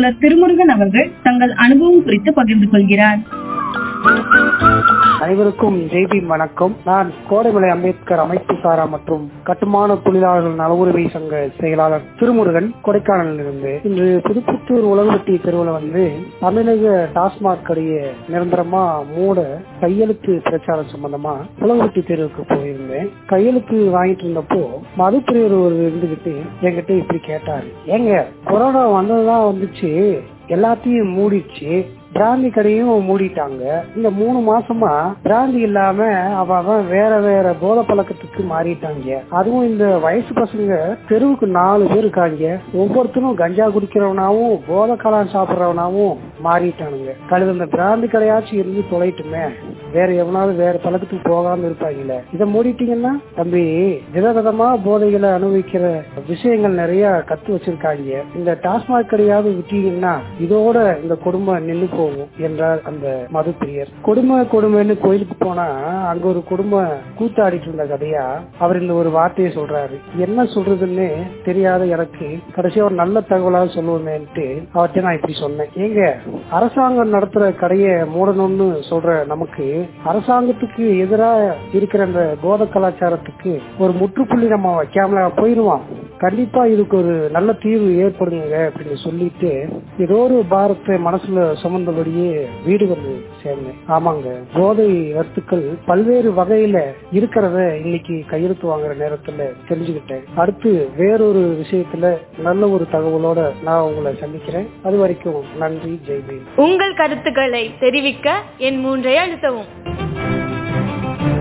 தோழர் திருமுருகன் அவர்கள் தங்கள் அனுபவம் குறித்து பகிர்ந்து கொள்கிறார் அனைவருக்கும் ஜெய்பி வணக்கம் நான் கோடைமலை அம்பேத்கர் அமைப்பு சாரா மற்றும் கட்டுமான தொழிலாளர்கள் நல உரிமை சங்க செயலாளர் திருமுருகன் கொடைக்கானலில் இருந்து இன்று புதுப்புத்தூர் உலகவட்டி தெருவில் வந்து தமிழக டாஸ்மாக் கடையை நிரந்தரமா மூட கையெழுத்து பிரச்சாரம் சம்பந்தமா உலகவட்டி தெருவுக்கு போயிருந்தேன் கையெழுத்து வாங்கிட்டு இருந்தப்போ மதுப்பிரியர் ஒரு இருந்துகிட்டு என்கிட்ட இப்படி கேட்டாரு ஏங்க கொரோனா வந்ததுதான் வந்துச்சு எல்லாத்தையும் மூடிடுச்சு பிராந்தி கடையும் மூடிட்டாங்க இந்த மூணு மாசமா பிராந்தி இல்லாம அவ அவன் வேற வேற போதை பழக்கத்துக்கு மாறிட்டாங்க அதுவும் இந்த வயசு பசங்க தெருவுக்கு நாலு பேர் இருக்காங்க ஒவ்வொருத்தரும் கஞ்சா குடிக்கிறவனாவும் போதை காலம் சாப்பிடுறவனாவும் மாறிட்டானுங்க கழுது இந்த பிராந்தி கடையாச்சும் இருந்து தொலைட்டுமே வேற எவனாவது வேற பழக்கத்துக்கு போகாம இருப்பாங்கல்ல இதை மூடிட்டீங்கன்னா தம்பி விதவிதமா போதைகளை அனுபவிக்கிற விஷயங்கள் நிறைய கத்து வச்சிருக்காங்க இந்த டாஸ்மாக் கடையாவது விட்டீங்கன்னா இதோட இந்த குடும்பம் நின்று போகும் என்றார் அந்த மது பிரியர் கொடுமை கொடுமைன்னு கோயிலுக்கு போனா அங்க ஒரு குடும்பம் கூத்தாடிட்டு இருந்த கதையா அவர் இந்த ஒரு வார்த்தையை சொல்றாரு என்ன சொல்றதுன்னு தெரியாத எனக்கு கடைசியா ஒரு நல்ல தகவலா சொல்லுவேன்ட்டு அவர்கிட்ட நான் இப்படி சொன்னேன் ஏங்க அரசாங்கம் நடத்துற கடையை மூடணும்னு சொல்ற நமக்கு அரசாங்கத்துக்கு எதிராக இருக்கிற அந்த போத கலாச்சாரத்துக்கு ஒரு முற்றுப்புள்ளி நம்ம வைக்காமல போயிருவான் கண்டிப்பா இதுக்கு ஒரு நல்ல தீர்வு ஏற்படுங்க அப்படின்னு சொல்லிட்டு ஏதோ ஒரு பாரத்தை மனசுல சுமந்தபடியே வீடு வந்து சேர்ந்தேன் ஆமாங்க போதை வத்துக்கள் பல்வேறு வகையில இருக்கிறத இன்னைக்கு கையெழுத்து வாங்குற நேரத்துல தெரிஞ்சுக்கிட்டேன் அடுத்து வேறொரு விஷயத்துல நல்ல ஒரு தகவலோட நான் உங்களை சந்திக்கிறேன் அது வரைக்கும் நன்றி ஜெய்பீம் உங்கள் கருத்துக்களை தெரிவிக்க என் மூன்றை அழுத்தவும்